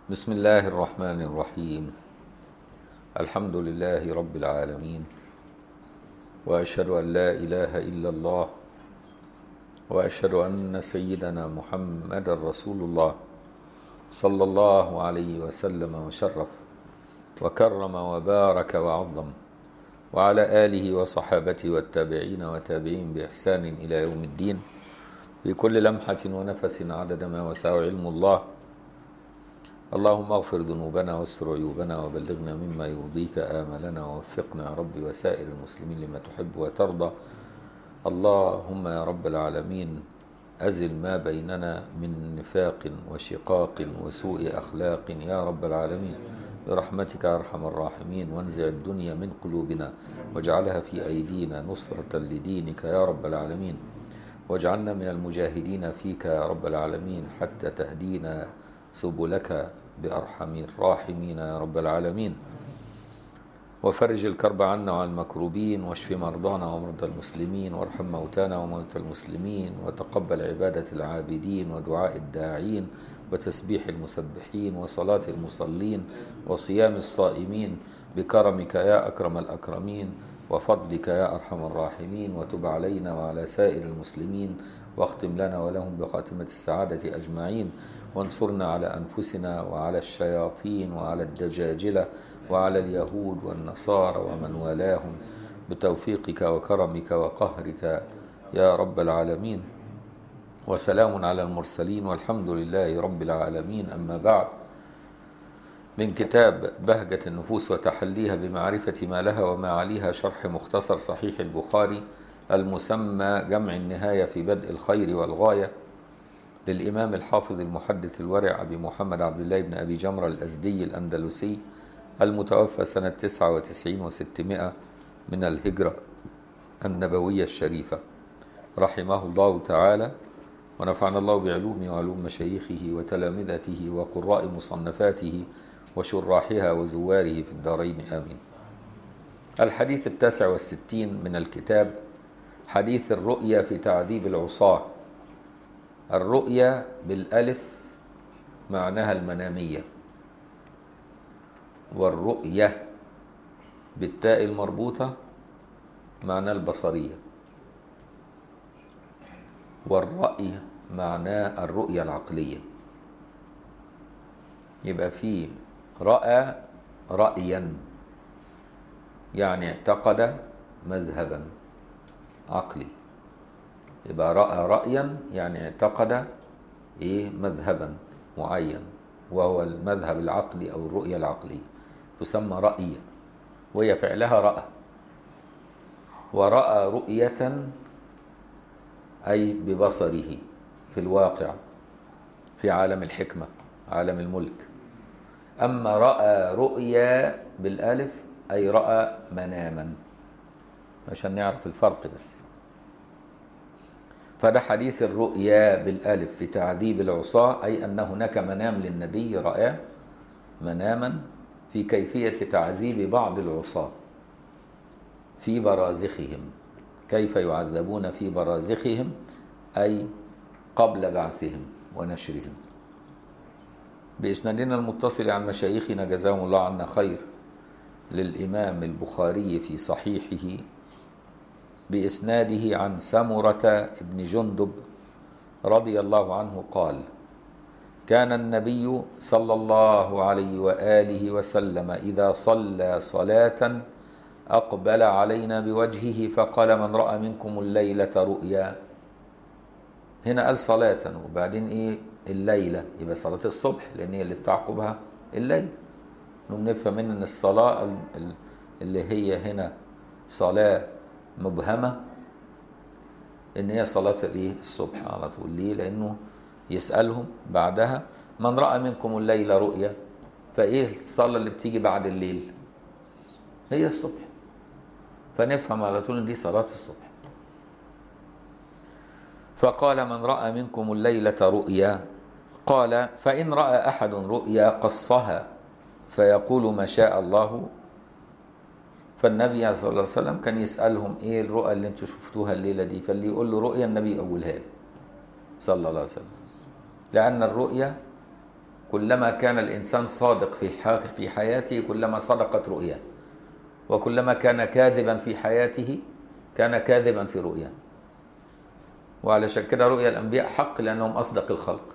بسم الله الرحمن الرحيم الحمد لله رب العالمين واشهد ان لا اله الا الله واشهد ان سيدنا محمد رسول الله صلى الله عليه وسلم وشرف وكرم وبارك وعظم وعلى اله وصحابته والتابعين وتابعين باحسان الى يوم الدين في كل لمحه ونفس عدد ما وسع علم الله اللهم اغفر ذنوبنا واستر عيوبنا وبلغنا مما يرضيك آملنا ووفقنا يا رب وسائر المسلمين لما تحب وترضى اللهم يا رب العالمين أزل ما بيننا من نفاق وشقاق وسوء أخلاق يا رب العالمين برحمتك يا أرحم الراحمين وانزع الدنيا من قلوبنا واجعلها في أيدينا نصرة لدينك يا رب العالمين واجعلنا من المجاهدين فيك يا رب العالمين حتى تهدينا سبلك بأرحم الراحمين يا رب العالمين وفرج الكرب عنا وعن المكروبين واشف مرضانا ومرضى المسلمين وارحم موتانا وموتى المسلمين وتقبل عبادة العابدين ودعاء الداعين وتسبيح المسبحين وصلاة المصلين وصيام الصائمين بكرمك يا أكرم الأكرمين وفضلك يا أرحم الراحمين وتب علينا وعلى سائر المسلمين واختم لنا ولهم بخاتمة السعادة أجمعين وانصرنا على أنفسنا وعلى الشياطين وعلى الدجاجلة وعلى اليهود والنصارى ومن والاهم بتوفيقك وكرمك وقهرك يا رب العالمين وسلام على المرسلين والحمد لله رب العالمين أما بعد من كتاب بهجة النفوس وتحليها بمعرفة ما لها وما عليها شرح مختصر صحيح البخاري المسمى جمع النهاية في بدء الخير والغاية للإمام الحافظ المحدث الورع أبي محمد عبد الله بن أبي جمرة الأزدي الأندلسي المتوفى سنة 99 و600 من الهجرة النبوية الشريفة رحمه الله تعالى ونفعنا الله بعلومه وعلوم مشايخه وتلامذته وقراء مصنفاته وشراحها وزواره في الدارين آمين الحديث التاسع والستين من الكتاب حديث الرؤيا في تعذيب العصاة الرؤيا بالألف معناها المنامية والرؤية بالتاء المربوطة معناه البصرية والرأي معناه الرؤية العقلية يبقى في رأى رأيا يعني اعتقد مذهبا عقلي يبقى رأى رأيا يعني اعتقد ايه مذهبا معين وهو المذهب العقلي او الرؤية العقلية تسمى رأي وهي فعلها رأى ورأى رؤية أي ببصره في الواقع في عالم الحكمة عالم الملك أما رأى رؤيا بالألف أي رأى مناما عشان نعرف الفرق بس فده حديث الرؤيا بالألف في تعذيب العصاة أي أن هناك منام للنبي رأى مناما في كيفية تعذيب بعض العصاة في برازخهم كيف يعذبون في برازخهم أي قبل بعثهم ونشرهم بإسنادنا المتصل عن مشايخنا جزاهم الله عنا خير للإمام البخاري في صحيحه بإسناده عن سمرة بن جندب رضي الله عنه قال كان النبي صلى الله عليه وآله وسلم إذا صلى صلاة أقبل علينا بوجهه فقال من رأى منكم الليلة رؤيا هنا قال صلاة وبعدين إيه الليلة يبقى صلاة الصبح لأن هي اللي بتعقبها الليل نفهم من أن الصلاة اللي هي هنا صلاة مبهمة إن هي صلاة الإيه الصبح على طول ليه لأنه يسألهم بعدها من رأى منكم الليل رؤيا فإيه الصلاة اللي بتيجي بعد الليل هي الصبح فنفهم على طول إن دي صلاة الصبح فقال من رأى منكم الليلة رؤيا قال فإن رأى أحد رؤيا قصها فيقول ما شاء الله فالنبي صلى الله عليه وسلم كان يسألهم ايه الرؤى اللي انتوا شفتوها الليلة دي فاللي يقول له رؤيا النبي يقولها له صلى الله عليه وسلم لأن الرؤيا كلما كان الإنسان صادق في ح- في حياته كلما صدقت رؤياه وكلما كان كاذبا في حياته كان كاذبا في رؤياه وعلشان كده رؤيا الأنبياء حق لأنهم أصدق الخلق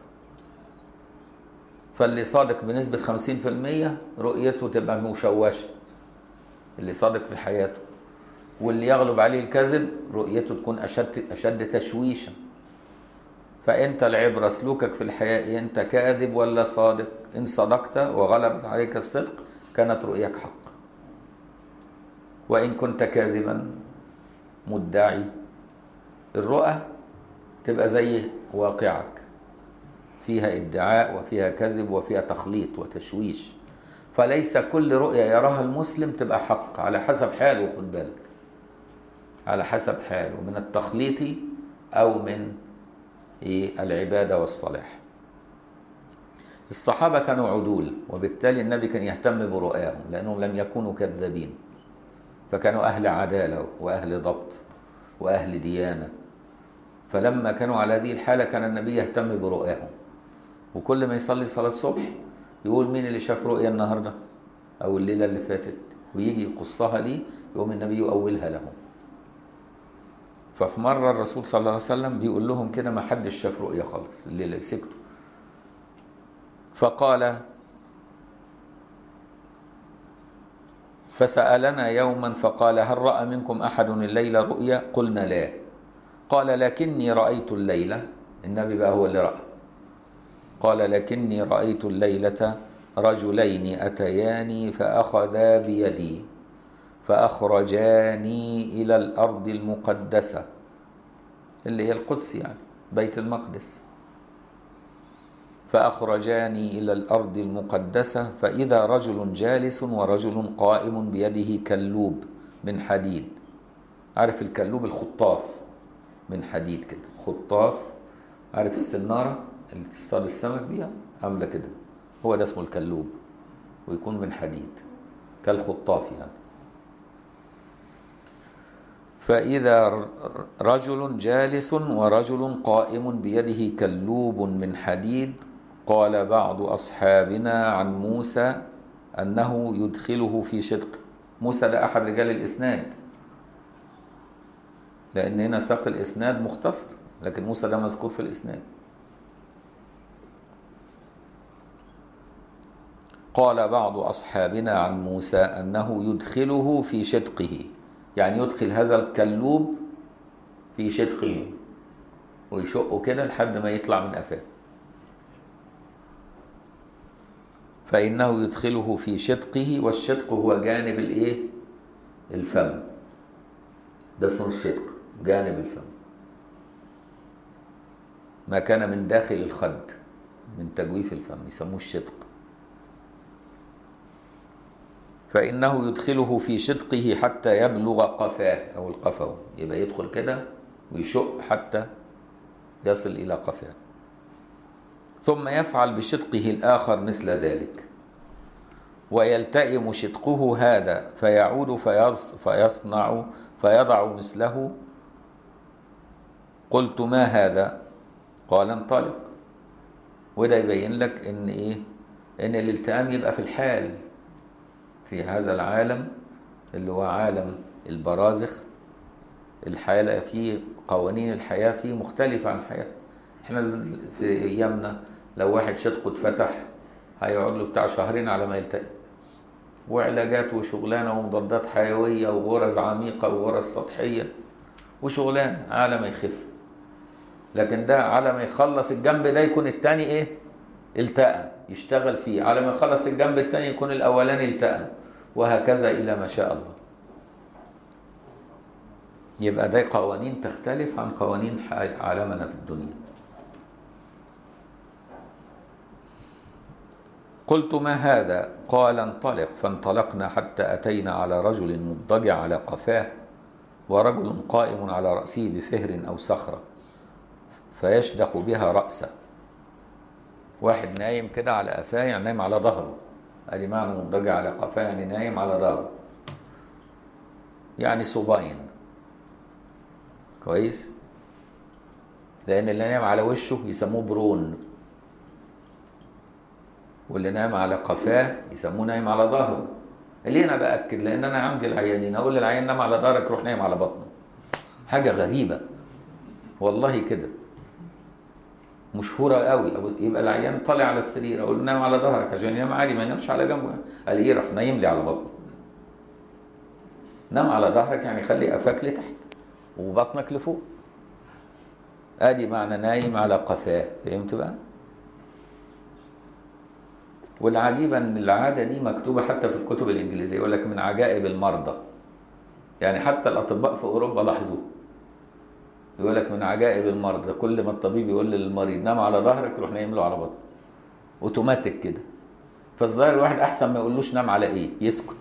فاللي صادق بنسبة 50% رؤيته تبقى مشوشة اللي صادق في حياته واللي يغلب عليه الكذب رؤيته تكون أشد أشد تشويشا فأنت العبرة سلوكك في الحياة أنت كاذب ولا صادق إن صدقت وغلبت عليك الصدق كانت رؤياك حق وإن كنت كاذبا مدعي الرؤى تبقى زي واقعك فيها ادعاء وفيها كذب وفيها تخليط وتشويش فليس كل رؤية يراها المسلم تبقى حق على حسب حاله خد بالك على حسب حاله من التخليط أو من إيه العبادة والصلاح الصحابة كانوا عدول وبالتالي النبي كان يهتم برؤاهم لأنهم لم يكونوا كذابين فكانوا أهل عدالة وأهل ضبط وأهل ديانة فلما كانوا على هذه الحالة كان النبي يهتم برؤاهم وكل ما يصلي صلاة صبح يقول مين اللي شاف رؤيا النهاردة أو الليلة اللي فاتت ويجي يقصها لي يقوم النبي يؤولها لهم ففي مرة الرسول صلى الله عليه وسلم بيقول لهم كده ما حدش شاف رؤيا خالص الليلة سكتوا فقال فسألنا يوما فقال هل رأى منكم أحد الليلة رؤيا قلنا لا قال لكني رأيت الليلة النبي بقى هو اللي رأى قال لكني رأيت الليلة رجلين أتياني فأخذا بيدي فأخرجاني إلى الأرض المقدسة اللي هي القدس يعني بيت المقدس فأخرجاني إلى الأرض المقدسة فإذا رجل جالس ورجل قائم بيده كلوب من حديد عارف الكلوب الخطاف من حديد كده خطاف عارف السنارة اللي تصطاد السمك بيها عاملة كده هو ده اسمه الكلوب ويكون من حديد كالخطاف يعني فإذا رجل جالس ورجل قائم بيده كلوب من حديد قال بعض أصحابنا عن موسى أنه يدخله في شدق موسى ده أحد رجال الإسناد لأن هنا ساق الإسناد مختصر لكن موسى ده مذكور في الإسناد قال بعض أصحابنا عن موسى أنه يدخله في شدقه يعني يدخل هذا الكلوب في شدقه ويشقه كده لحد ما يطلع من قفاه فإنه يدخله في شدقه والشدق هو جانب الإيه؟ الفم ده اسمه الشدق جانب الفم ما كان من داخل الخد من تجويف الفم يسموه الشدق فإنه يدخله في شدقه حتى يبلغ قفاه أو القفو يبقى يدخل كده ويشق حتى يصل إلى قفاه ثم يفعل بشدقه الآخر مثل ذلك ويلتئم شدقه هذا فيعود فيصنع فيضع مثله قلت ما هذا قال انطلق وده يبين لك ان ايه ان الالتئام يبقى في الحال في هذا العالم اللي هو عالم البرازخ الحالة فيه قوانين الحياة فيه مختلفة عن حياتنا احنا في ايامنا لو واحد شدقه اتفتح هيقعد له بتاع شهرين على ما يلتئم وعلاجات وشغلانه ومضادات حيويه وغرز عميقه وغرز سطحيه وشغلانه على ما يخف لكن ده على ما يخلص الجنب ده يكون التاني ايه التئم يشتغل فيه على ما يخلص الجنب التاني يكون الاولاني التئم وهكذا الى ما شاء الله يبقى ده قوانين تختلف عن قوانين عالمنا في الدنيا قلت ما هذا قال انطلق فانطلقنا حتى أتينا على رجل مضطجع على قفاه ورجل قائم على رأسه بفهر أو صخرة فيشدخ بها رأسه واحد نايم كده على قفاه يعني نايم على ظهره ادي معنى مضطجع على قفاه يعني نايم على ظهره يعني صباين كويس لأن اللي نايم على وشه يسموه برون واللي نام على قفاه يسموه نايم على ظهره ليه انا باكد لان انا عندي العيانين اقول للعيان نام على ظهرك روح نايم على بطنه حاجه غريبه والله كده مشهوره قوي يبقى العيان طالع على السرير اقول له نام على ظهرك عشان ينام عادي ما ينامش على جنبه قال ايه راح نايم لي على بطنه نام على ظهرك يعني خلي قفاك لتحت وبطنك لفوق ادي معنى نايم على قفاه فهمت بقى والعجيب ان العاده دي مكتوبه حتى في الكتب الانجليزيه يقول لك من عجائب المرضى يعني حتى الاطباء في اوروبا لاحظوه يقول لك من عجائب المرضى كل ما الطبيب يقول للمريض نام على ظهرك يروح نايم له على بطنه اوتوماتيك كده فالظاهر الواحد احسن ما يقولوش نام على ايه يسكت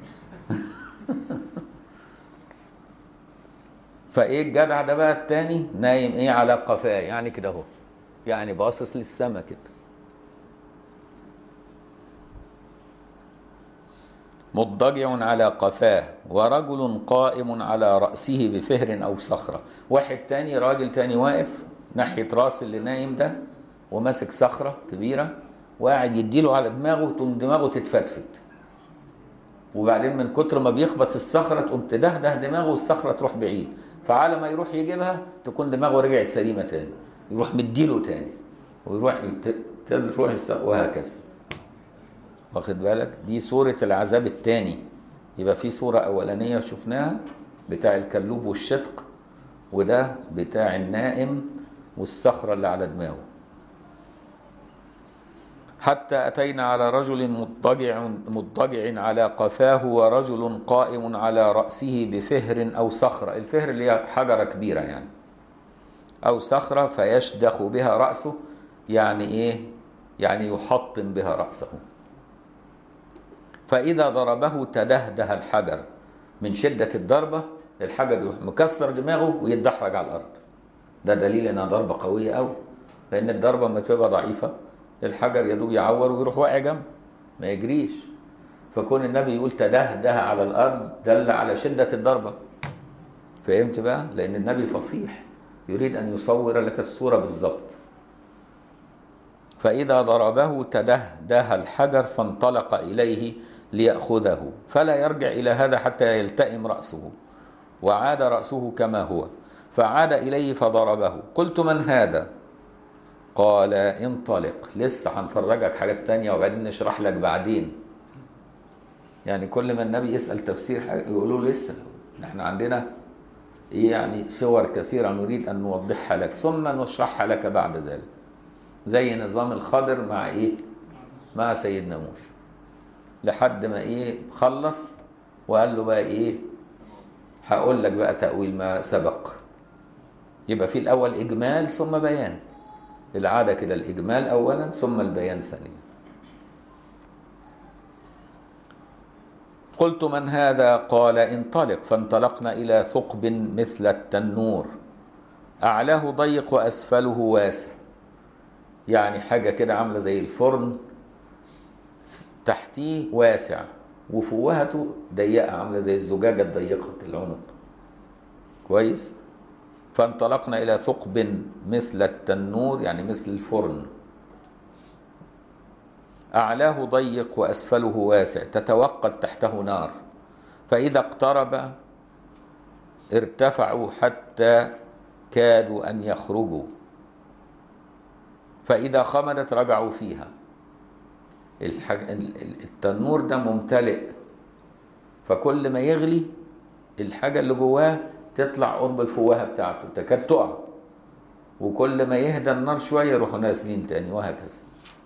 فايه الجدع ده بقى التاني نايم ايه على قفاه يعني كده اهو يعني باصص للسما كده مضطجع على قفاه ورجل قائم على رأسه بفهر أو صخرة واحد تاني راجل تاني واقف ناحية راس اللي نايم ده وماسك صخرة كبيرة وقاعد يديله على دماغه تقوم دماغه تتفتفت وبعدين من كتر ما بيخبط الصخرة تقوم تدهده دماغه والصخرة تروح بعيد فعلى ما يروح يجيبها تكون دماغه رجعت سليمة تاني يروح مديله تاني ويروح تروح وهكذا واخد بالك دي صورة العذاب الثاني يبقى في صورة أولانية شفناها بتاع الكلوب والشدق وده بتاع النائم والصخرة اللي على دماغه حتى أتينا على رجل مضطجع مضطجع على قفاه ورجل قائم على رأسه بفهر أو صخرة الفهر اللي هي حجرة كبيرة يعني أو صخرة فيشدخ بها رأسه يعني إيه يعني يحطم بها رأسه فإذا ضربه تدهده الحجر من شدة الضربة الحجر يروح مكسر دماغه ويتدحرج على الأرض ده دليل إنها ضربة قوية أوي لأن الضربة لما تبقى ضعيفة الحجر يدوب يعور ويروح واقع جنبه ما يجريش فكون النبي يقول تدهده على الأرض دل على شدة الضربة فهمت بقى؟ لأن النبي فصيح يريد أن يصور لك الصورة بالظبط فإذا ضربه تدهده الحجر فانطلق إليه ليأخذه فلا يرجع إلى هذا حتى يلتئم رأسه وعاد رأسه كما هو فعاد إليه فضربه قلت من هذا قال انطلق لسه هنفرجك حاجات تانية وبعدين نشرح لك بعدين يعني كل ما النبي يسأل تفسير حاجة يقولوا له لسه احنا عندنا يعني صور كثيرة نريد أن نوضحها لك ثم نشرحها لك بعد ذلك زي نظام الخضر مع ايه مع سيدنا موسى لحد ما ايه خلص وقال له بقى ايه هقول لك بقى تأويل ما سبق يبقى في الأول إجمال ثم بيان العادة كده الإجمال أولا ثم البيان ثانيا قلت من هذا قال انطلق فانطلقنا إلى ثقب مثل التنور أعلاه ضيق وأسفله واسع يعني حاجة كده عاملة زي الفرن تحتيه واسع وفوهته ضيقة عاملة زي الزجاجة الضيقة العنق كويس فانطلقنا إلى ثقب مثل التنور يعني مثل الفرن أعلاه ضيق وأسفله واسع تتوقد تحته نار فإذا اقترب ارتفعوا حتى كادوا أن يخرجوا فإذا خمدت رجعوا فيها الحاج... التنور ده ممتلئ فكل ما يغلي الحاجة اللي جواه تطلع قرب الفوهة بتاعته تكاد تقع وكل ما يهدى النار شوية يروحوا نازلين تاني وهكذا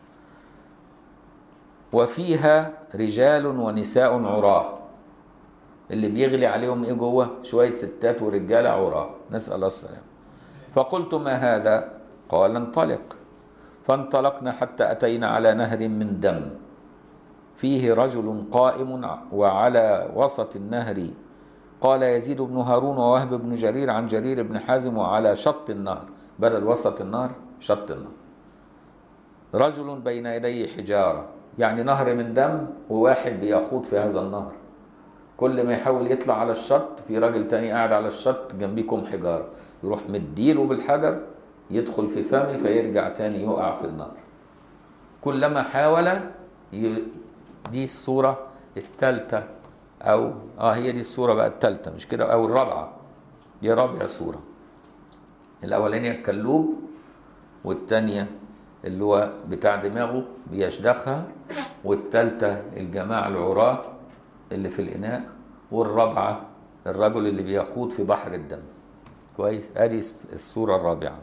وفيها رجال ونساء عراه اللي بيغلي عليهم ايه جوه شوية ستات ورجالة عراه نسأل الله السلامة فقلت ما هذا قال انطلق فانطلقنا حتى أتينا على نهر من دم فيه رجل قائم وعلى وسط النهر قال يزيد بن هارون ووهب بن جرير عن جرير بن حازم وعلى شط النهر بدل وسط النهر شط النهر رجل بين يديه حجارة يعني نهر من دم وواحد بيخوض في هذا النهر كل ما يحاول يطلع على الشط في راجل تاني قاعد على الشط جنبيكم حجارة يروح مديله بالحجر يدخل في فمه فيرجع تاني يقع في النار كلما حاول ي... دي الصورة الثالثة أو آه هي دي الصورة بقى الثالثة مش كده أو الرابعة دي رابع صورة الأولانية الكلوب والثانية اللي هو بتاع دماغه بيشدخها والثالثة الجماعة العراة اللي في الإناء والرابعة الرجل اللي بيخوض في بحر الدم كويس ادي الصورة الرابعة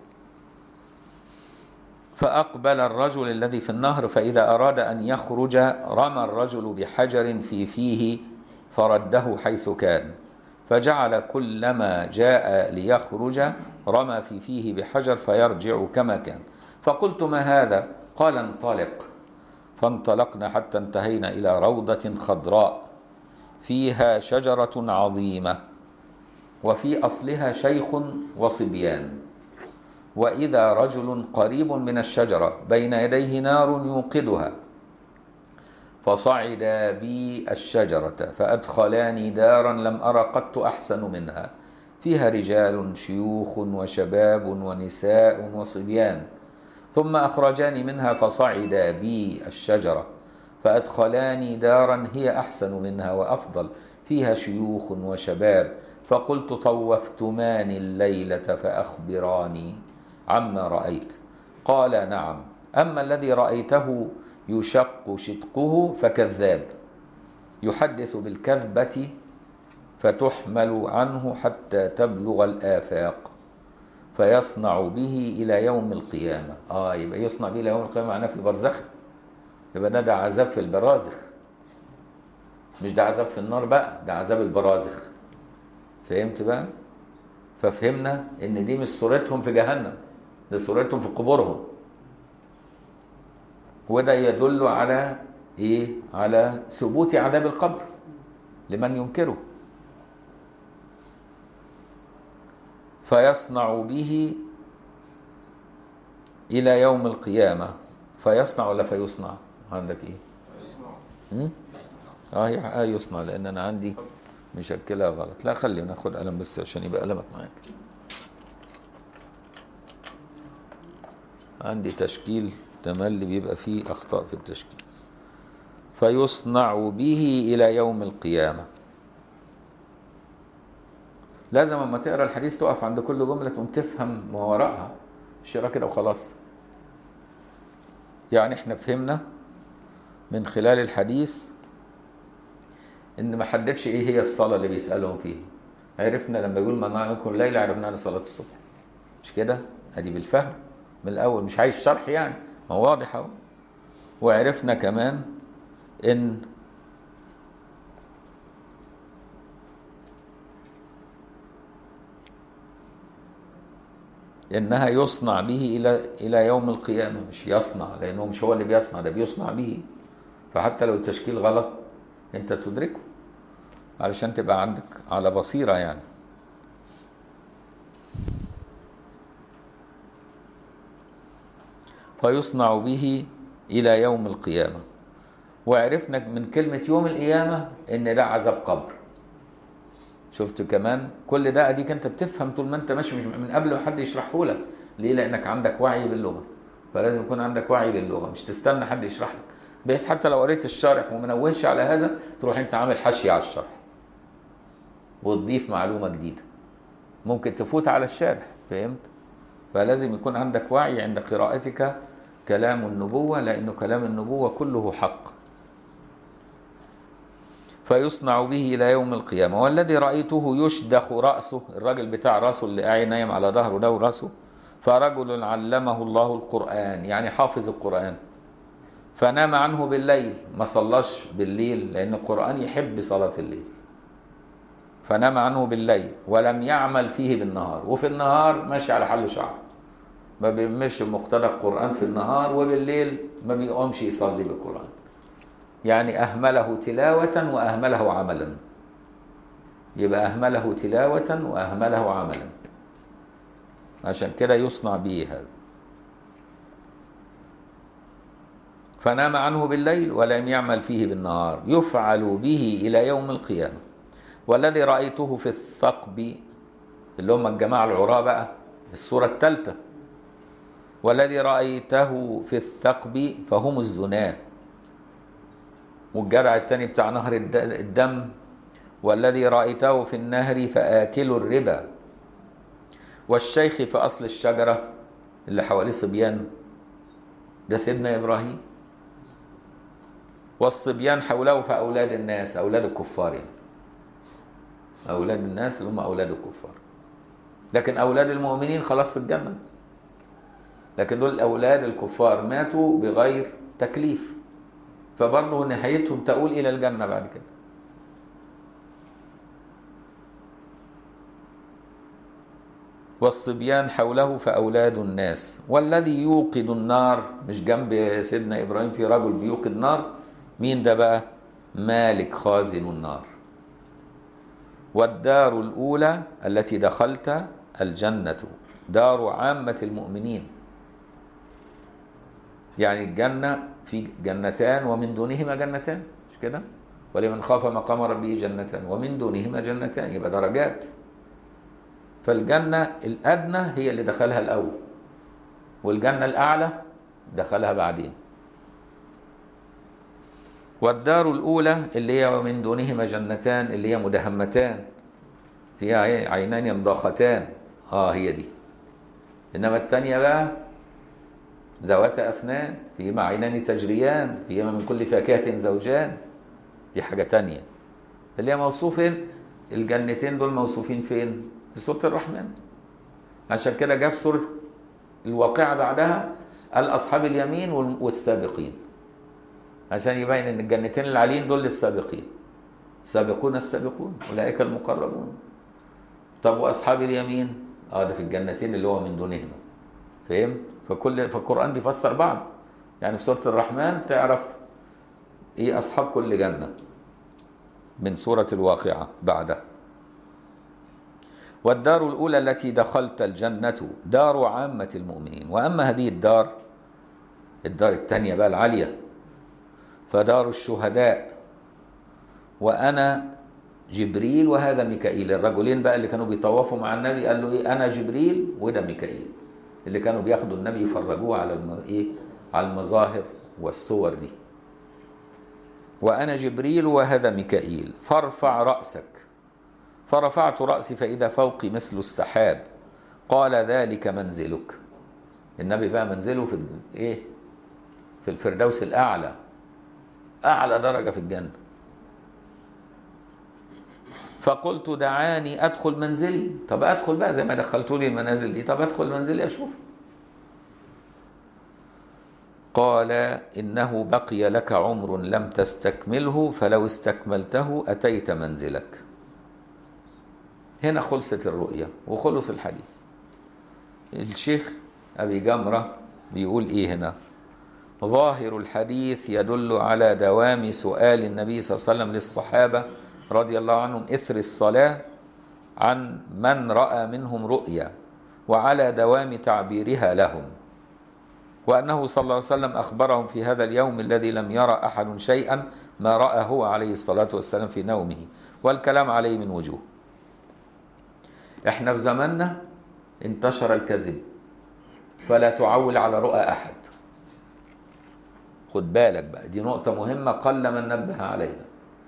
فأقبل الرجل الذي في النهر فإذا أراد أن يخرج رمى الرجل بحجر في فيه فرده حيث كان فجعل كلما جاء ليخرج رمى في فيه بحجر فيرجع كما كان فقلت ما هذا قال انطلق فانطلقنا حتى انتهينا إلى روضة خضراء فيها شجرة عظيمة وفي أصلها شيخ وصبيان وإذا رجل قريب من الشجرة بين يديه نار يوقدها فصعد بي الشجرة فأدخلاني دارا لم أرى قط أحسن منها فيها رجال شيوخ وشباب ونساء وصبيان ثم أخرجاني منها فصعدا بي الشجرة فأدخلاني دارا هي أحسن منها وأفضل فيها شيوخ وشباب فقلت طوفتماني الليلة فأخبراني عما رأيت قال نعم أما الذي رأيته يشق شدقه فكذاب يحدث بالكذبة فتحمل عنه حتى تبلغ الآفاق فيصنع به إلى يوم القيامة آه يبقى يصنع به إلى يوم القيامة معناه في البرزخ يبقى ده, ده عذاب في البرازخ مش ده عذاب في النار بقى ده عذاب البرازخ فهمت بقى ففهمنا ان دي مش صورتهم في جهنم ده صورتهم في قبورهم وده يدل على ايه على ثبوت عذاب القبر لمن ينكره فيصنع به الى يوم القيامه فيصنع ولا فيصنع عندك ايه م? اه هي آه يصنع لان انا عندي مشكلها غلط لا خلي ناخد قلم بس عشان يبقى قلمك معاك عندي تشكيل تملي بيبقى فيه اخطاء في التشكيل فيصنع به الى يوم القيامه لازم اما تقرا الحديث تقف عند كل جمله تقوم تفهم ما وراءها مش تقرا كده وخلاص يعني احنا فهمنا من خلال الحديث ان ما حددش ايه هي الصلاه اللي بيسالهم فيها عرفنا لما يقول من منكم الليل عرفنا ان صلاه الصبح مش كده ادي بالفهم من الاول مش عايز شرح يعني ما هو واضح اهو وعرفنا كمان ان انها يصنع به الى الى يوم القيامه مش يصنع لانه مش هو اللي بيصنع ده بيصنع به فحتى لو التشكيل غلط انت تدركه علشان تبقى عندك على بصيره يعني فيصنع به الى يوم القيامه وعرفنا من كلمه يوم القيامه ان ده عذاب قبر شفت كمان كل ده اديك انت بتفهم طول ما انت ماشي مش من قبل ما حد يشرحه لك ليه لانك عندك وعي باللغه فلازم يكون عندك وعي باللغه مش تستنى حد يشرح لك بحيث حتى لو قريت الشارح ومنوهش على هذا تروح انت عامل حاشيه على الشرح وتضيف معلومه جديده ممكن تفوت على الشارح فهمت فلازم يكون عندك وعي عند قراءتك كلام النبوه لانه كلام النبوه كله حق فيصنع به الى يوم القيامه والذي رايته يشدخ راسه الراجل بتاع راسه اللي قاعد نايم على ظهره ده وراسه فرجل علمه الله القران يعني حافظ القران فنام عنه بالليل ما صلاش بالليل لان القران يحب صلاه الليل فنام عنه بالليل ولم يعمل فيه بالنهار وفي النهار ماشي على حل شعر ما بيمشي مقتضى القران في النهار وبالليل ما بيقومش يصلي بالقران يعني أهمله تلاوة وأهمله عملا يبقى أهمله تلاوة وأهمله عملا عشان كده يصنع به هذا فنام عنه بالليل ولم يعمل فيه بالنهار يفعل به إلى يوم القيامة والذي رأيته في الثقب اللي هم الجماعة العراة بقى الصورة الثالثة والذي رأيته في الثقب فهم الزناه والجرع الثاني بتاع نهر الد- الدم والذي رأيته في النهر فآكل الربا والشيخ في أصل الشجرة اللي حواليه صبيان ده سيدنا إبراهيم والصبيان حوله فأولاد الناس أولاد الكفار يعني. أولاد الناس اللي هم أولاد الكفار لكن أولاد المؤمنين خلاص في الجنة لكن دول أولاد الكفار ماتوا بغير تكليف فبرضه نهايتهم تؤول إلى الجنة بعد كده والصبيان حوله فأولاد الناس والذي يوقد النار مش جنب سيدنا إبراهيم في رجل بيوقد نار مين ده بقى مالك خازن النار والدار الأولى التي دخلت الجنة دار عامة المؤمنين يعني الجنة في جنتان ومن دونهما جنتان مش كده ولمن خاف مقام ربه جنتان ومن دونهما جنتان يبقى درجات فالجنة الأدنى هي اللي دخلها الأول والجنة الأعلى دخلها بعدين والدار الأولى اللي هي ومن دونهما جنتان اللي هي مدهمتان فيها عينان ينضاختان اه هي دي إنما الثانية بقى ذوات أفنان فيهما عينان تجريان فيهما من كل فاكهة زوجان دي حاجة تانية اللي هي موصوفين الجنتين دول موصوفين فين؟ في سورة الرحمن عشان كده جاء في سورة الواقعة بعدها قال أصحاب اليمين وال- والسابقين عشان يبين إن الجنتين العاليين دول للسابقين السابقون السابقون أولئك المقربون طب وأصحاب اليمين اه ده في الجنتين اللي هو من دونهما فهمت؟ فكل فالقرآن بيفسر بعض يعني في سورة الرحمن تعرف ايه أصحاب كل جنة من سورة الواقعة بعدها والدار الأولى التي دخلت الجنة دار عامة المؤمنين وأما هذه الدار الدار الثانية بقى العالية فدار الشهداء وأنا جبريل وهذا ميكائيل الرجلين بقى اللي كانوا بيطوفوا مع النبي قال له إيه أنا جبريل وده ميكائيل اللي كانوا بياخدوا النبي يفرجوه على الم... إيه على المظاهر والصور دي وأنا جبريل وهذا ميكائيل فارفع رأسك فرفعت رأسي فإذا فوقي مثل السحاب قال ذلك منزلك النبي بقى منزله في ال- ايه في الفردوس الأعلى أعلى درجة في الجنة فقلت دعاني أدخل منزلي طب أدخل بقى زي ما دخلتوني المنازل دي طب أدخل منزلي أشوف قال إنه بقي لك عمر لم تستكمله فلو استكملته أتيت منزلك هنا خلصت الرؤية وخلص الحديث الشيخ أبي جمرة بيقول إيه هنا ظاهر الحديث يدل على دوام سؤال النبي صلى الله عليه وسلم للصحابة رضي الله عنهم إثر الصلاة عن من رأى منهم رؤيا وعلى دوام تعبيرها لهم وأنه صلى الله عليه وسلم أخبرهم في هذا اليوم الذي لم يرى أحد شيئا ما رأى هو عليه الصلاة والسلام في نومه والكلام عليه من وجوه احنا في زماننا انتشر الكذب فلا تعول على رؤى احد خد بالك بقى دي نقطة مهمة قل من نبه عليها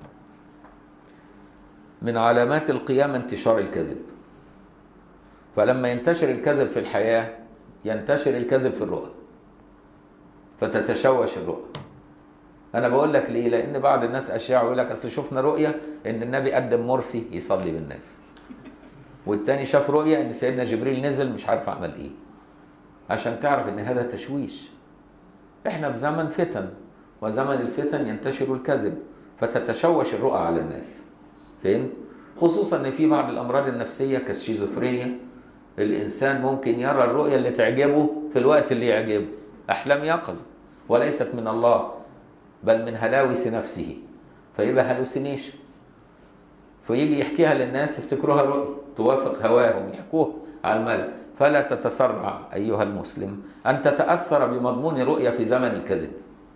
من علامات القيامة انتشار الكذب فلما ينتشر الكذب في الحياة ينتشر الكذب في الرؤى فتتشوش الرؤى انا بقول لك ليه لان بعض الناس اشياء يقول لك اصل شفنا رؤيه ان النبي قدم مرسي يصلي بالناس والتاني شاف رؤية ان سيدنا جبريل نزل مش عارف عمل ايه عشان تعرف ان هذا تشويش احنا في زمن فتن وزمن الفتن ينتشر الكذب فتتشوش الرؤى على الناس فهمت خصوصا ان في بعض الامراض النفسيه كالشيزوفرينيا الانسان ممكن يرى الرؤيه اللي تعجبه في الوقت اللي يعجبه احلام يقظه وليست من الله بل من هلاوس نفسه فيبقى هلوسينيشن فيجي يحكيها للناس يفتكروها رؤية توافق هواهم يحكوها على الملأ فلا تتسرع أيها المسلم أن تتأثر بمضمون رؤية في زمن الكذب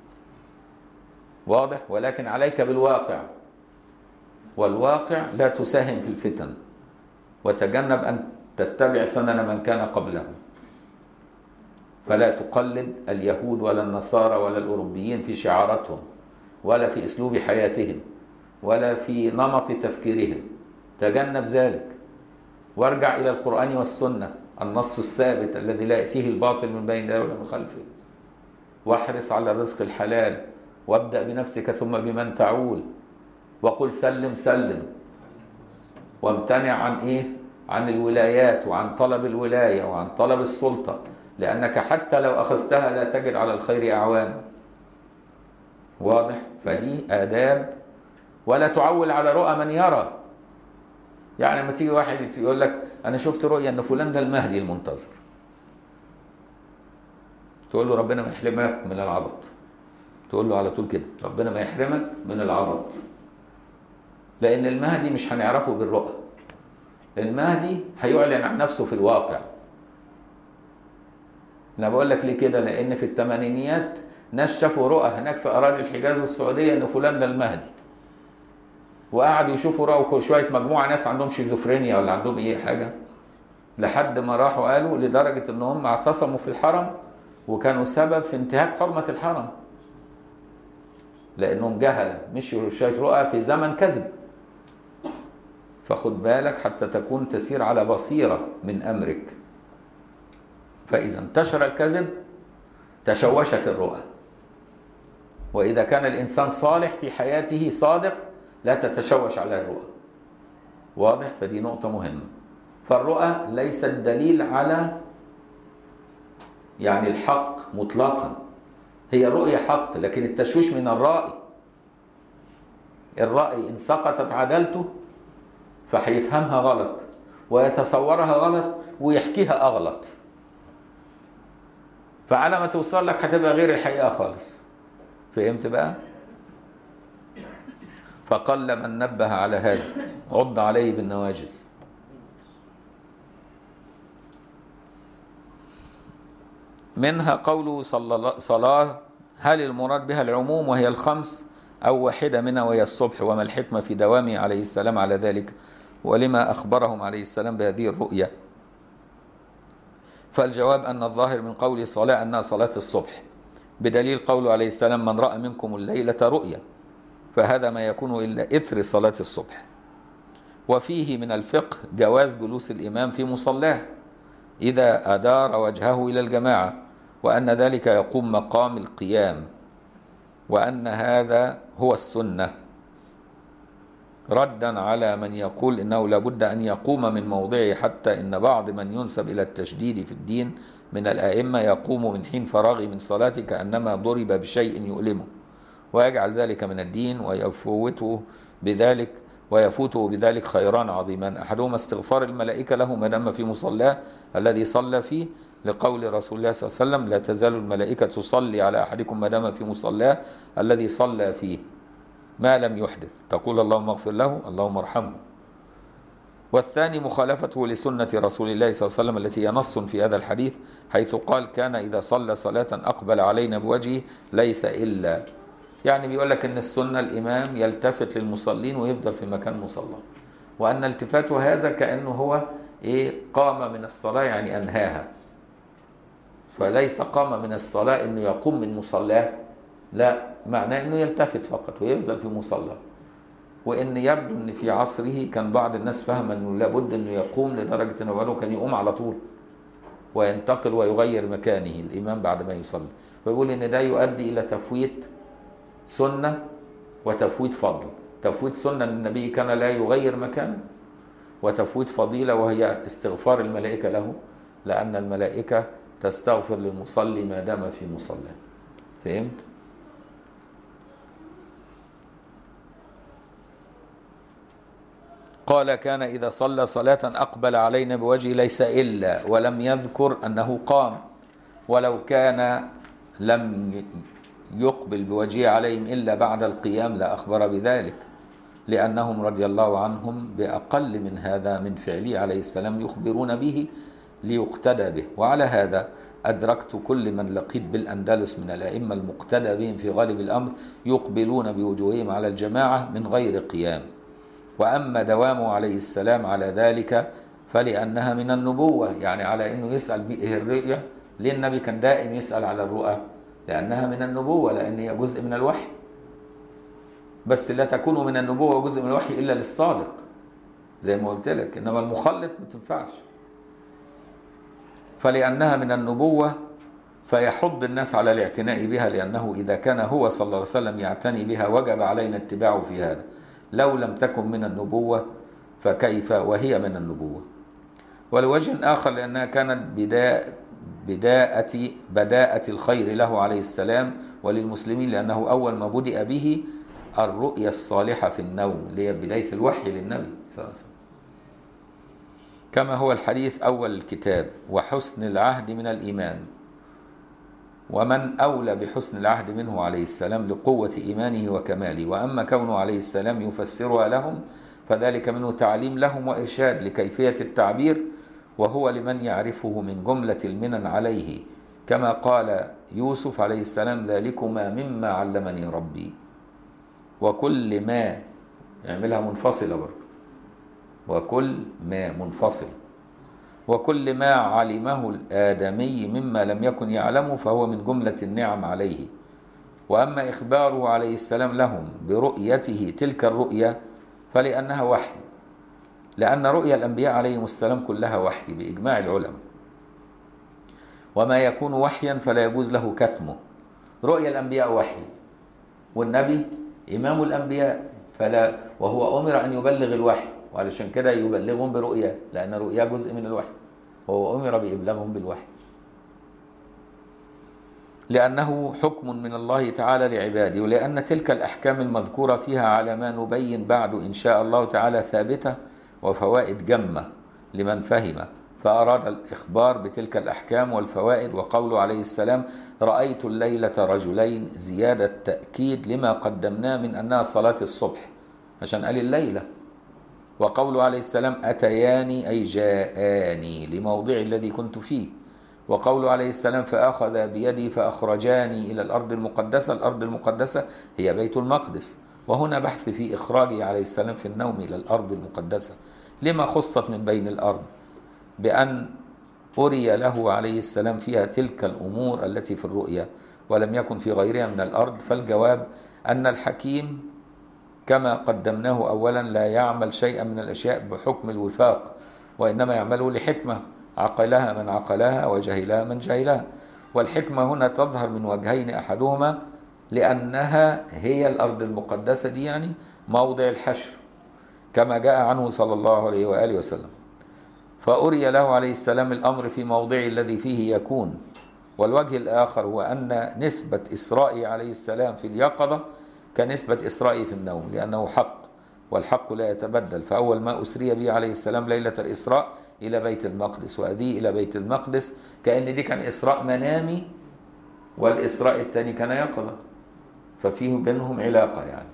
واضح ولكن عليك بالواقع والواقع لا تساهم في الفتن وتجنب أن تتبع سنن من كان قبله فلا تقلد اليهود ولا النصارى ولا الأوروبيين في شعاراتهم ولا في أسلوب حياتهم ولا في نمط تفكيرهم تجنب ذلك وارجع إلى القرآن والسنة النص الثابت الذي لا يأتيه الباطل من بين يديه ولا من خلفه واحرص على الرزق الحلال وابدأ بنفسك ثم بمن تعول وقل سلم سلم وامتنع عن ايه عن الولايات وعن طلب الولاية وعن طلب السلطة لأنك حتى لو أخذتها لا تجد على الخير أعوانا واضح فدي آداب ولا تعول على رؤى من يرى يعني لما تيجي واحد يقول لك أنا شفت رؤيا أن فلان ده المهدي المنتظر تقول له ربنا ما يحرمك من العبط تقول له على طول كده ربنا ما يحرمك من العبط لأن المهدي مش هنعرفه بالرؤى المهدي هيعلن عن نفسه في الواقع انا بقول لك ليه كده لان في الثمانينيات ناس شافوا رؤى هناك في اراضي الحجاز السعوديه ان فلان ده المهدي وقعدوا يشوفوا رأوا شويه مجموعه ناس عندهم شيزوفرينيا ولا عندهم ايه حاجه لحد ما راحوا قالوا لدرجه ان هم اعتصموا في الحرم وكانوا سبب في انتهاك حرمه الحرم لانهم جهله مشوا شويه رؤى في زمن كذب فخد بالك حتى تكون تسير على بصيره من امرك فإذا انتشر الكذب تشوشت الرؤى وإذا كان الإنسان صالح في حياته صادق لا تتشوش على الرؤى واضح فدي نقطة مهمة فالرؤى ليست دليل على يعني الحق مطلقا هي الرؤية حق لكن التشويش من الرائي الرأي إن سقطت عدالته فهيفهمها غلط ويتصورها غلط ويحكيها أغلط فعلى ما توصل لك هتبقى غير الحقيقة خالص فهمت بقى فقل من نبه على هذا عض عليه بالنواجز منها قوله صلى صلاة هل المراد بها العموم وهي الخمس أو واحدة منها وهي الصبح وما الحكمة في دوامه عليه السلام على ذلك ولما أخبرهم عليه السلام بهذه الرؤية فالجواب أن الظاهر من قول صلاة أنها صلاة الصبح بدليل قوله عليه السلام من رأى منكم الليلة رؤيا فهذا ما يكون إلا إثر صلاة الصبح وفيه من الفقه جواز جلوس الإمام في مصلاه إذا أدار وجهه إلى الجماعة وأن ذلك يقوم مقام القيام وأن هذا هو السنة ردا على من يقول انه لابد ان يقوم من موضعه حتى ان بعض من ينسب الى التشديد في الدين من الائمه يقوم من حين فراغه من صلاته كانما ضرب بشيء يؤلمه ويجعل ذلك من الدين ويفوته بذلك ويفوته بذلك خيران عظيمان احدهما استغفار الملائكه له ما دام في مصلاه الذي صلى فيه لقول رسول الله صلى الله عليه وسلم لا تزال الملائكه تصلي على احدكم ما دام في مصلاه الذي صلى فيه ما لم يحدث تقول اللهم اغفر له اللهم ارحمه والثاني مخالفته لسنة رسول الله صلى الله عليه وسلم التي هي نص في هذا الحديث حيث قال كان إذا صلى صلاة أقبل علينا بوجهه ليس إلا يعني بيقول لك إن السنة الإمام يلتفت للمصلين ويفضل في مكان مصلى وأن التفاته هذا كأنه هو إيه قام من الصلاة يعني أنهاها فليس قام من الصلاة إنه يقوم من مصلاه لا معناه انه يلتفت فقط ويفضل في مصلى وان يبدو ان في عصره كان بعض الناس فهم انه لابد انه يقوم لدرجه انه بعده كان يقوم على طول وينتقل ويغير مكانه الامام بعد ما يصلي ويقول ان ده يؤدي الى تفويت سنه وتفويت فضل تفويت سنه ان النبي كان لا يغير مكانه وتفويت فضيله وهي استغفار الملائكه له لان الملائكه تستغفر للمصلي ما دام في مصلاه فهمت؟ قال كان إذا صلى صلاة أقبل علينا بوجهه ليس إلا ولم يذكر أنه قام ولو كان لم يقبل بوجهه عليهم إلا بعد القيام لأخبر بذلك لأنهم رضي الله عنهم بأقل من هذا من فعله عليه السلام يخبرون به ليقتدى به وعلى هذا أدركت كل من لقيت بالأندلس من الأئمة المقتدى بهم في غالب الأمر يقبلون بوجوههم على الجماعة من غير قيام وأما دوامه عليه السلام على ذلك فلأنها من النبوة يعني على أنه يسأل به الرؤية ليه النبي كان دائم يسأل على الرؤى لأنها من النبوة لأن هي جزء من الوحي بس لا تكون من النبوة وجزء من الوحي إلا للصادق زي ما قلت لك إنما المخلط ما تنفعش فلأنها من النبوة فيحض الناس على الاعتناء بها لأنه إذا كان هو صلى الله عليه وسلم يعتني بها وجب علينا اتباعه في هذا لو لم تكن من النبوة فكيف وهي من النبوة ولوجه آخر لأنها كانت بداء بداءة بداءة الخير له عليه السلام وللمسلمين لأنه أول ما بدأ به الرؤيا الصالحة في النوم اللي هي بداية الوحي للنبي صلى الله عليه وسلم كما هو الحديث أول الكتاب وحسن العهد من الإيمان ومن أولى بحسن العهد منه عليه السلام لقوة إيمانه وكماله وأما كونه عليه السلام يفسرها لهم فذلك منه تعليم لهم وإرشاد لكيفية التعبير وهو لمن يعرفه من جملة المنن عليه كما قال يوسف عليه السلام ذلكما مما علمني ربي وكل ما يعملها منفصلة برضه وكل ما منفصل وكل ما علمه الآدمي مما لم يكن يعلمه فهو من جملة النعم عليه وأما إخباره عليه السلام لهم برؤيته تلك الرؤيا فلأنها وحي لأن رؤيا الأنبياء عليهم السلام كلها وحي بإجماع العلماء وما يكون وحيا فلا يجوز له كتمه رؤيا الأنبياء وحي والنبي إمام الأنبياء فلا وهو أمر أن يبلغ الوحي وعلشان كده يبلغهم برؤياه لأن رؤياه جزء من الوحي وهو أمر بإبلاغهم بالوحي لأنه حكم من الله تعالى لعباده ولأن تلك الأحكام المذكورة فيها على ما نبين بعد إن شاء الله تعالى ثابتة وفوائد جمة لمن فهم فأراد الإخبار بتلك الأحكام والفوائد وقوله عليه السلام رأيت الليلة رجلين زيادة تأكيد لما قدمناه من أنها صلاة الصبح عشان قال الليلة وقوله عليه السلام أتياني أي جاءاني لموضع الذي كنت فيه وقوله عليه السلام فأخذ بيدي فأخرجاني إلى الأرض المقدسة الأرض المقدسة هي بيت المقدس وهنا بحث في إخراجه عليه السلام في النوم إلى الأرض المقدسة لما خصت من بين الأرض بأن أري له عليه السلام فيها تلك الأمور التي في الرؤيا ولم يكن في غيرها من الأرض فالجواب أن الحكيم كما قدمناه أولا لا يعمل شيئا من الأشياء بحكم الوفاق وإنما يعمله لحكمة عقلها من عقلها وجهلها من جهلها والحكمة هنا تظهر من وجهين أحدهما لأنها هي الأرض المقدسة دي يعني موضع الحشر كما جاء عنه صلى الله عليه وآله وسلم فأري له عليه السلام الأمر في موضع الذي فيه يكون والوجه الآخر هو أن نسبة إسرائيل عليه السلام في اليقظة كنسبة إسرائيل في النوم لأنه حق والحق لا يتبدل فأول ما أسري به عليه السلام ليلة الإسراء إلى بيت المقدس وأذيه إلى بيت المقدس كأن دي كان إسراء منامي والإسراء الثاني كان يقظة ففيه بينهم علاقة يعني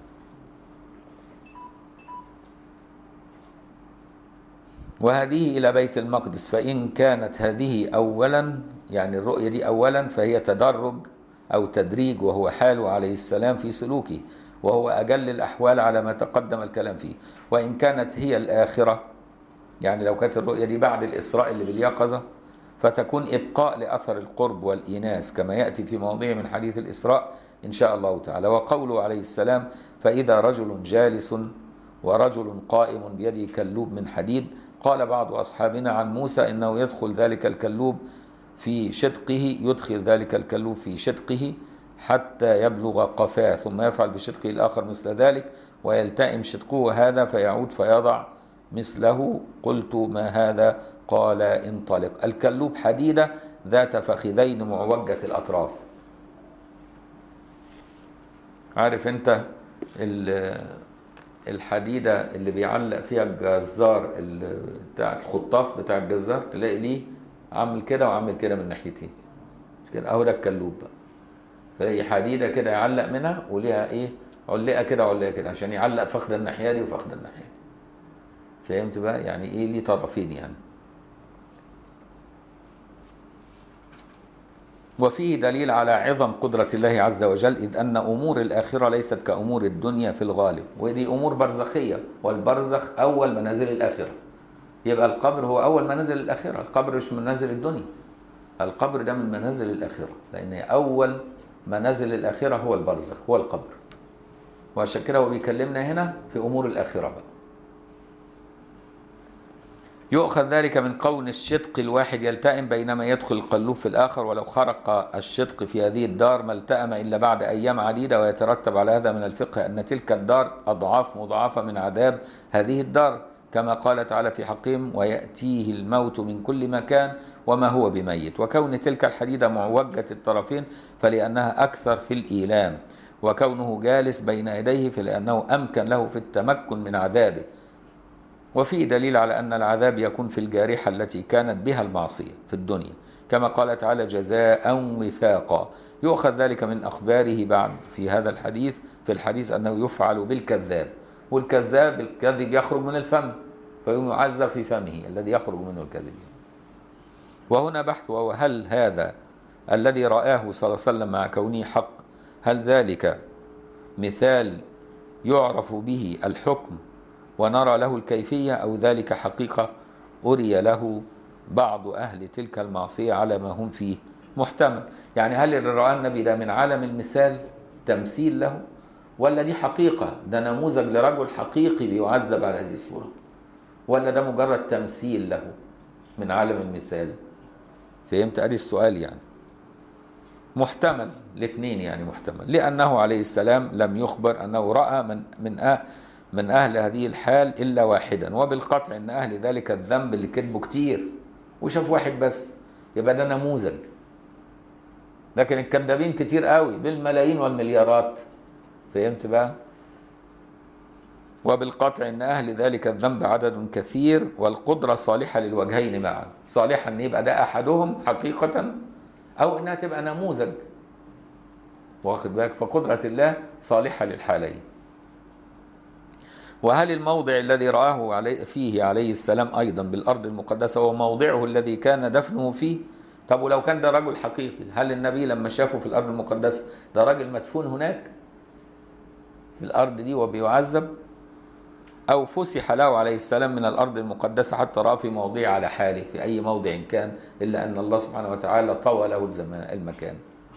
وهذه إلى بيت المقدس فإن كانت هذه أولا يعني الرؤية دي أولا فهي تدرج أو تدريج وهو حاله عليه السلام في سلوكه وهو أجل الأحوال على ما تقدم الكلام فيه وإن كانت هي الآخرة يعني لو كانت الرؤية دي بعد الإسراء اللي باليقظة فتكون إبقاء لأثر القرب والإيناس كما يأتي في مواضيع من حديث الإسراء إن شاء الله تعالى وقوله عليه السلام فإذا رجل جالس ورجل قائم بيده كلوب من حديد قال بعض أصحابنا عن موسى إنه يدخل ذلك الكلوب في شدقه يدخل ذلك الكلوب في شدقه حتى يبلغ قفاه ثم يفعل بشدقه الآخر مثل ذلك ويلتئم شدقه هذا فيعود فيضع مثله قلت ما هذا قال انطلق الكلوب حديدة ذات فخذين معوجة الأطراف عارف انت الحديدة اللي بيعلق فيها الجزار بتاع الخطاف بتاع الجزار تلاقي ليه عامل كده وعامل كده من ناحيتين كده اهو ده الكلوب بقى تلاقي حديده كده يعلق منها وليها ايه علقه كده وعلقه كده عشان يعلق فخذ الناحيه دي وفخذ الناحيه دي فهمت بقى يعني ايه ليه طرفين يعني وفيه دليل على عظم قدرة الله عز وجل إذ أن أمور الآخرة ليست كأمور الدنيا في الغالب ودي أمور برزخية والبرزخ أول منازل الآخرة يبقى القبر هو أول منازل الآخرة القبر مش منازل الدنيا القبر ده من منازل الآخرة لأن أول منازل الآخرة هو البرزخ هو القبر وعشان كده هو بيكلمنا هنا في أمور الآخرة بقى يؤخذ ذلك من كون الشدق الواحد يلتئم بينما يدخل القلوب في الآخر ولو خرق الشدق في هذه الدار ما التأم إلا بعد أيام عديدة ويترتب على هذا من الفقه أن تلك الدار أضعاف مضاعفة من عذاب هذه الدار كما قال تعالى في حقهم ويأتيه الموت من كل مكان وما هو بميت وكون تلك الحديدة معوجة الطرفين فلأنها أكثر في الإيلام وكونه جالس بين يديه فلأنه أمكن له في التمكن من عذابه وفي دليل على أن العذاب يكون في الجارحة التي كانت بها المعصية في الدنيا كما قال تعالى جزاء وفاقا يؤخذ ذلك من أخباره بعد في هذا الحديث في الحديث أنه يفعل بالكذاب والكذاب الكذب يخرج من الفم فيقوم يعذب في فمه الذي يخرج منه الكذب وهنا بحث وهو هل هذا الذي رآه صلى الله عليه وسلم مع كونه حق هل ذلك مثال يعرف به الحكم ونرى له الكيفية أو ذلك حقيقة أري له بعض أهل تلك المعصية على ما هم فيه محتمل يعني هل اللي رأى النبي ده من عالم المثال تمثيل له ولا دي حقيقة ده نموذج لرجل حقيقي بيعذب على هذه الصورة ولا ده مجرد تمثيل له من عالم المثال فهمت ادي السؤال يعني محتمل الاثنين يعني محتمل لانه عليه السلام لم يخبر انه راى من من أه من اهل هذه الحال الا واحدا وبالقطع ان اهل ذلك الذنب اللي كذبوا كتير وشاف واحد بس يبقى ده نموذج لكن الكذابين كتير قوي بالملايين والمليارات فهمت بقى وبالقطع ان اهل ذلك الذنب عدد كثير والقدره صالحه للوجهين معا صالحه ان يبقى ده احدهم حقيقه او انها تبقى نموذج واخد بالك فقدره الله صالحه للحالين وهل الموضع الذي رآه علي فيه عليه السلام أيضا بالأرض المقدسة هو موضعه الذي كان دفنه فيه طب ولو كان ده رجل حقيقي هل النبي لما شافه في الأرض المقدسة ده راجل مدفون هناك في الأرض دي وبيعذب أو فسح له عليه السلام من الأرض المقدسة حتى رأى في موضع على حاله في أي موضع كان إلا أن الله سبحانه وتعالى طوى له الزمان المكان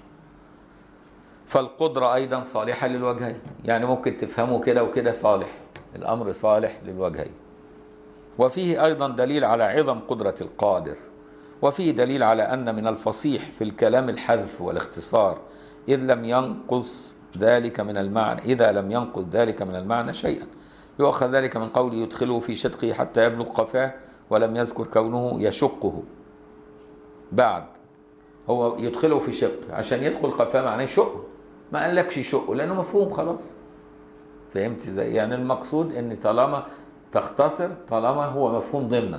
فالقدرة أيضا صالحة للوجهين يعني ممكن تفهموا كده وكده صالح الأمر صالح للوجهين وفيه أيضا دليل على عظم قدرة القادر وفيه دليل على أن من الفصيح في الكلام الحذف والاختصار إذ لم ينقص ذلك من المعنى إذا لم ينقص ذلك من المعنى شيئا يؤخذ ذلك من قوله يدخله في شدقه حتى يبلغ قفاه ولم يذكر كونه يشقه بعد هو يدخله في شق عشان يدخل قفاه معناه يشقه ما قالكش يشقه لانه مفهوم خلاص فهمت ازاي يعني المقصود ان طالما تختصر طالما هو مفهوم ضمنا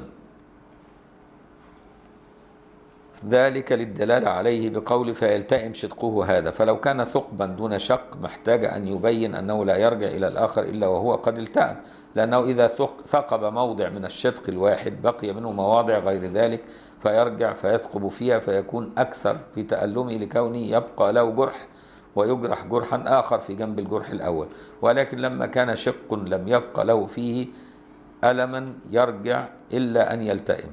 ذلك للدلالة عليه بقول فيلتئم شدقه هذا فلو كان ثقبا دون شق محتاج أن يبين أنه لا يرجع إلى الآخر إلا وهو قد التئم لأنه إذا ثقب موضع من الشدق الواحد بقي منه مواضع غير ذلك فيرجع فيثقب فيها فيكون أكثر في تألمه لكونه يبقى له جرح ويجرح جرحا آخر في جنب الجرح الأول ولكن لما كان شق لم يبقى له فيه ألما يرجع إلا أن يلتئم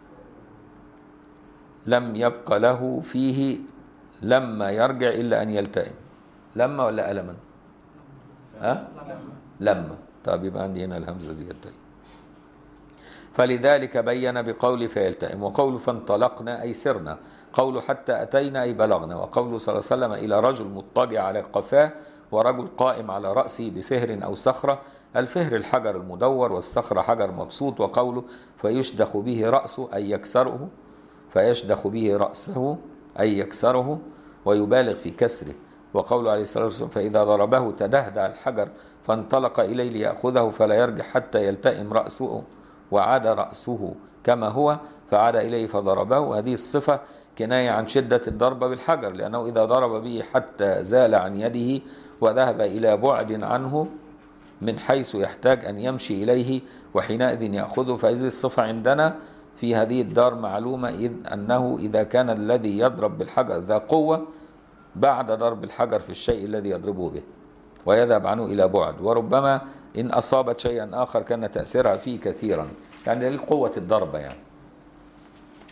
لم يبقى له فيه لما يرجع إلا أن يلتئم لما ولا ألما ها؟ لما طيب يبقى عندي هنا الهمزة زيادة فلذلك بين بقول فيلتئم وقول فانطلقنا أي سرنا قول حتى أتينا أي بلغنا وقول صلى الله عليه وسلم إلى رجل مضطجع على قفاه ورجل قائم على رأسه بفهر أو صخرة الفهر الحجر المدور والصخرة حجر مبسوط وقوله فيشدخ به رأسه أي يكسره فيشدخ به رأسه أي يكسره ويبالغ في كسره وقوله عليه الصلاة والسلام فإذا ضربه تدهدى الحجر فانطلق إليه ليأخذه فلا يرجع حتى يلتئم رأسه وعاد رأسه كما هو فعاد إليه فضربه وهذه الصفة كناية عن شدة الضربة بالحجر لأنه إذا ضرب به حتى زال عن يده وذهب إلى بعد عنه من حيث يحتاج أن يمشي إليه وحينئذ يأخذه فهذه الصفة عندنا في هذه الدار معلومة إذ أنه إذا كان الذي يضرب بالحجر ذا قوة بعد ضرب الحجر في الشيء الذي يضربه به ويذهب عنه إلى بعد وربما إن أصابت شيئا آخر كان تأثيرها فيه كثيرا يعني دليل قوة الضربة يعني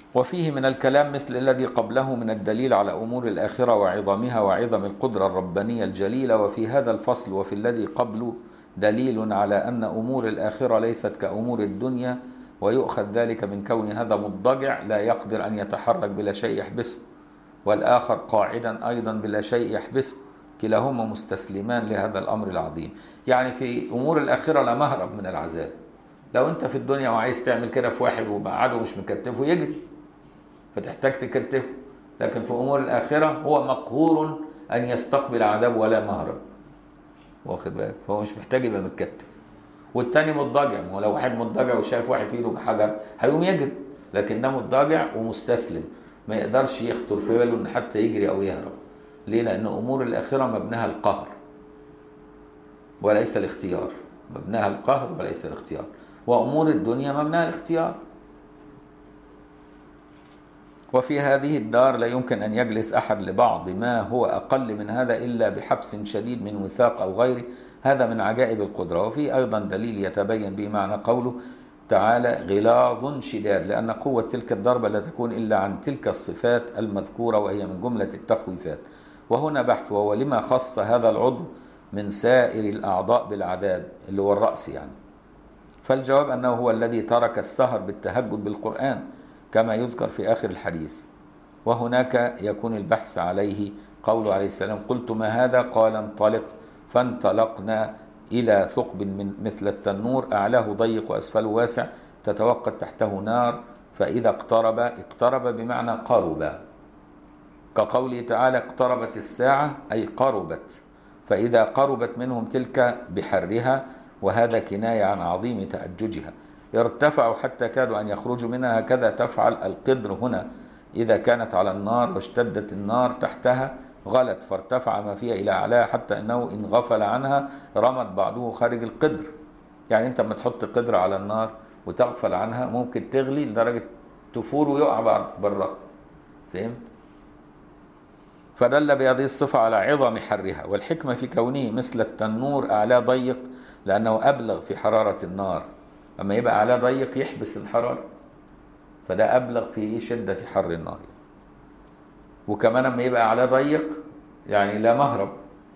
وفيه من الكلام مثل الذي قبله من الدليل على امور الاخره وعظمها وعظم القدره الربانيه الجليله وفي هذا الفصل وفي الذي قبله دليل على ان امور الاخره ليست كامور الدنيا ويؤخذ ذلك من كون هذا مضطجع لا يقدر ان يتحرك بلا شيء يحبسه والاخر قاعدا ايضا بلا شيء يحبسه كلاهما مستسلمان لهذا الامر العظيم يعني في امور الاخره لا مهرب من العذاب لو انت في الدنيا وعايز تعمل كده في واحد ومقعده مش مكتفه يجري فتحتاج تكتفه لكن في امور الاخره هو مقهور ان يستقبل عذاب ولا مهرب واخد بالك فهو مش محتاج يبقى متكتف والتاني مضطجع ما هو لو واحد مضطجع وشايف واحد في ايده حجر هيقوم يجري لكن ده مضطجع ومستسلم ما يقدرش يخطر في باله ان حتى يجري او يهرب ليه لان امور الاخره مبناها القهر وليس الاختيار مبناها القهر وليس الاختيار وامور الدنيا مبناها الاختيار وفي هذه الدار لا يمكن ان يجلس احد لبعض ما هو اقل من هذا الا بحبس شديد من وثاق او غيره هذا من عجائب القدره وفي ايضا دليل يتبين به معنى قوله تعالى غلاظ شداد لان قوه تلك الضربه لا تكون الا عن تلك الصفات المذكوره وهي من جمله التخويفات وهنا بحث وهو لما خص هذا العضو من سائر الاعضاء بالعذاب اللي هو الراس يعني فالجواب انه هو الذي ترك السهر بالتهجد بالقران كما يذكر في آخر الحديث وهناك يكون البحث عليه قوله عليه السلام قلت ما هذا قال انطلق فانطلقنا إلى ثقب من مثل التنور أعلاه ضيق وأسفله واسع تتوقد تحته نار فإذا اقترب اقترب بمعنى قرب كقوله تعالى اقتربت الساعة أي قربت فإذا قربت منهم تلك بحرها وهذا كناية عن عظيم تأججها ارتفعوا حتى كادوا أن يخرجوا منها هكذا تفعل القدر هنا إذا كانت على النار واشتدت النار تحتها غلت فارتفع ما فيها إلى أعلاها حتى أنه إن غفل عنها رمت بعضه خارج القدر يعني أنت لما تحط قدر على النار وتغفل عنها ممكن تغلي لدرجة تفور ويقع بره فهمت؟ فدل بهذه الصفة على عظم حرها والحكمة في كونه مثل التنور أعلاه ضيق لأنه أبلغ في حرارة النار اما يبقى عليه ضيق يحبس الحراره فده ابلغ في شده حر النار وكمان اما يبقى عليه ضيق يعني لا مهرب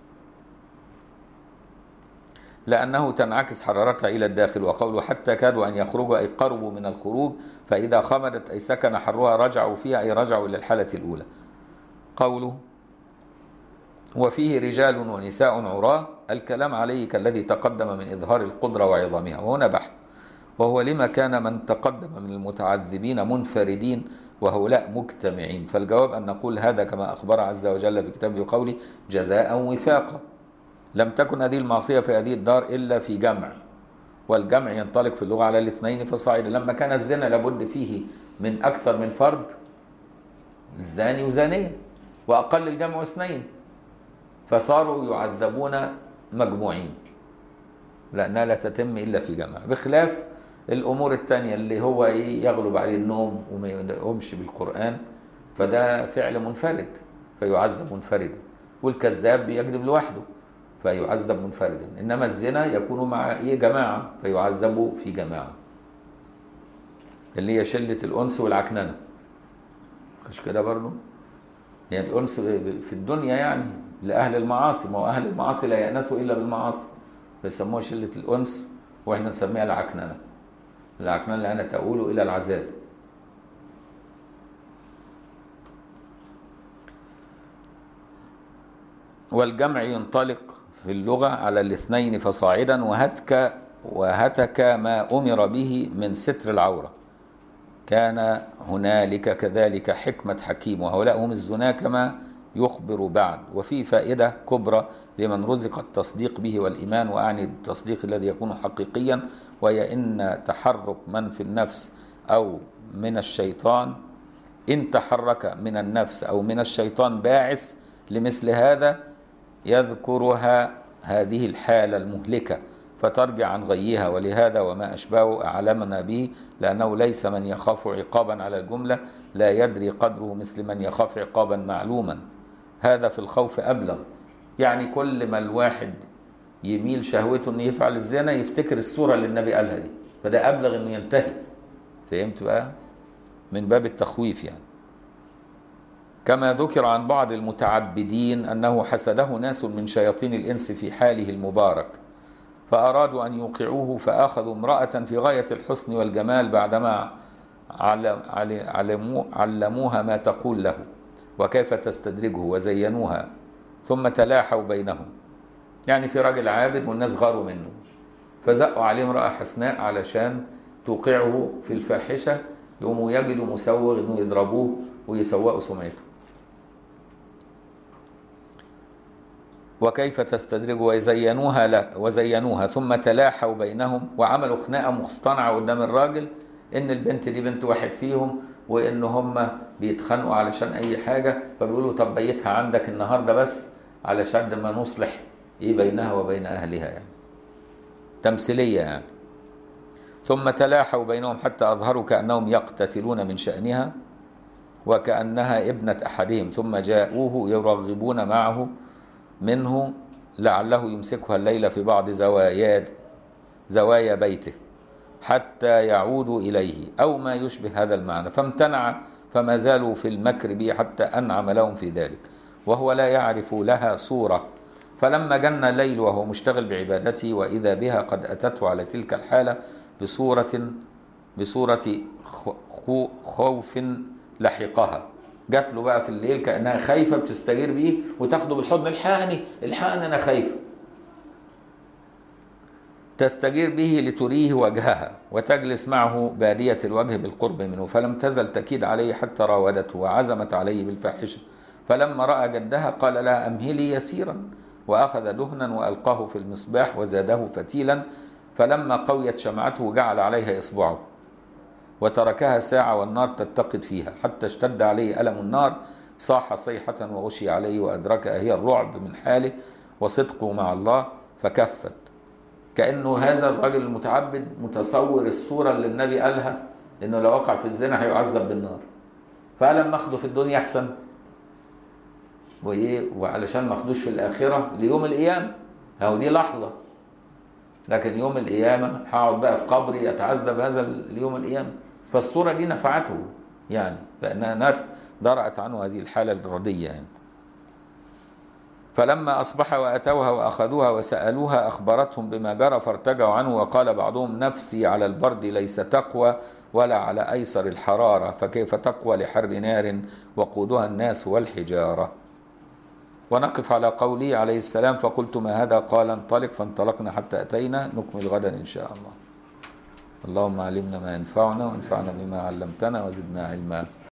لأنه تنعكس حرارتها إلى الداخل وقوله حتى كادوا أن يخرجوا أي قربوا من الخروج فإذا خمدت أي سكن حرها رجعوا فيها أي رجعوا إلى الحالة الأولى قوله وفيه رجال ونساء عراة الكلام عليه كالذي تقدم من إظهار القدرة وعظمها وهنا بحث وهو لما كان من تقدم من المتعذبين منفردين وهؤلاء مجتمعين فالجواب أن نقول هذا كما أخبر عز وجل في كتابه قوله جزاء وفاقا لم تكن هذه المعصية في هذه الدار إلا في جمع والجمع ينطلق في اللغة على الاثنين فصاعدا لما كان الزنا لابد فيه من أكثر من فرد الزاني وزانية وأقل الجمع اثنين فصاروا يعذبون مجموعين لأنها لا تتم إلا في جمع بخلاف الامور التانية اللي هو ايه يغلب عليه النوم وما يقومش بالقران فده فعل منفرد فيعذب منفردا والكذاب بيكذب لوحده فيعذب منفردا انما الزنا يكون مع ايه جماعه فيعذب في جماعه اللي هي شله الانس والعكننه مش كده برضه يعني الانس في الدنيا يعني لاهل المعاصي ما هو اهل المعاصي لا يأنسوا الا بالمعاصي بيسموها شله الانس واحنا نسميها العكننه العكننه لأنها تؤول إلى العذاب والجمع ينطلق في اللغة على الاثنين فصاعدا وهتك وهتك ما أمر به من ستر العورة كان هنالك كذلك حكمة حكيم وهؤلاء هم الزنا كما يخبر بعد وفي فائدة كبرى لمن رزق التصديق به والإيمان وأعني التصديق الذي يكون حقيقيا وهي إن تحرك من في النفس أو من الشيطان إن تحرك من النفس أو من الشيطان باعث لمثل هذا يذكرها هذه الحالة المهلكة فترجع عن غيها ولهذا وما أشبهه أعلمنا به لأنه ليس من يخاف عقابا على الجملة لا يدري قدره مثل من يخاف عقابا معلوما هذا في الخوف أبلغ يعني كل ما الواحد يميل شهوته انه يفعل الزنا يفتكر الصوره اللي النبي قالها دي فده ابلغ انه ينتهي فهمت بقى من باب التخويف يعني كما ذكر عن بعض المتعبدين أنه حسده ناس من شياطين الإنس في حاله المبارك فأرادوا أن يوقعوه فأخذوا امرأة في غاية الحسن والجمال بعدما علم علمو علموها ما تقول له وكيف تستدرجه وزينوها ثم تلاحوا بينهم يعني في راجل عابد والناس غاروا منه فزقوا عليه امرأة حسناء علشان توقعه في الفاحشة يقوموا يجدوا مسوغ انه يضربوه ويسوقوا سمعته وكيف تستدرج وزينوها لا وزينوها ثم تلاحوا بينهم وعملوا خناقه مصطنعه قدام الراجل ان البنت دي بنت واحد فيهم وان هم بيتخانقوا علشان اي حاجه فبيقولوا طب بيتها عندك النهارده بس علشان ما نصلح ايه بينها وبين اهلها يعني تمثيليه يعني ثم تلاحوا بينهم حتى اظهروا كانهم يقتتلون من شانها وكانها ابنه احدهم ثم جاءوه يرغبون معه منه لعله يمسكها الليل في بعض زوايا زوايا بيته حتى يعودوا إليه أو ما يشبه هذا المعنى فامتنع فما زالوا في المكر به حتى أنعم لهم في ذلك وهو لا يعرف لها صورة فلما جن الليل وهو مشتغل بعبادته وإذا بها قد أتته على تلك الحالة بصورة بصورة خوف لحقها جات له بقى في الليل كانها خايفه بتستجير بيه وتاخده بالحضن الحقني الحقني انا خايفه تستجير به لتريه وجهها وتجلس معه بادية الوجه بالقرب منه فلم تزل تكيد عليه حتى راودته وعزمت عليه بالفاحشة فلما رأى جدها قال لها أمهلي يسيرا وأخذ دهنا وألقاه في المصباح وزاده فتيلا فلما قويت شمعته جعل عليها إصبعه وتركها ساعة والنار تتقد فيها حتى اشتد عليه ألم النار صاح صيحة وغشي عليه وأدركها هي الرعب من حاله وصدقه مع الله فكفت كأنه هذا الرجل المتعبد متصور الصورة اللي النبي قالها إنه لو وقع في الزنا هيعذب بالنار فقال لما أخده في الدنيا أحسن وإيه وعلشان ما أخدوش في الآخرة ليوم القيامة أهو دي لحظة لكن يوم القيامة هقعد بقى في قبري أتعذب هذا اليوم القيامة فالصورة دي نفعته يعني لأنها درأت عنه هذه الحالة الردية يعني فلما أصبح وأتوها وأخذوها وسألوها أخبرتهم بما جرى فارتجعوا عنه وقال بعضهم نفسي على البرد ليس تقوى ولا على أيسر الحرارة فكيف تقوى لحر نار وقودها الناس والحجارة ونقف على قوله عليه السلام فقلت ما هذا قال انطلق فانطلقنا حتى أتينا نكمل غدا إن شاء الله اللهم علمنا ما ينفعنا وانفعنا بما علمتنا وزدنا علما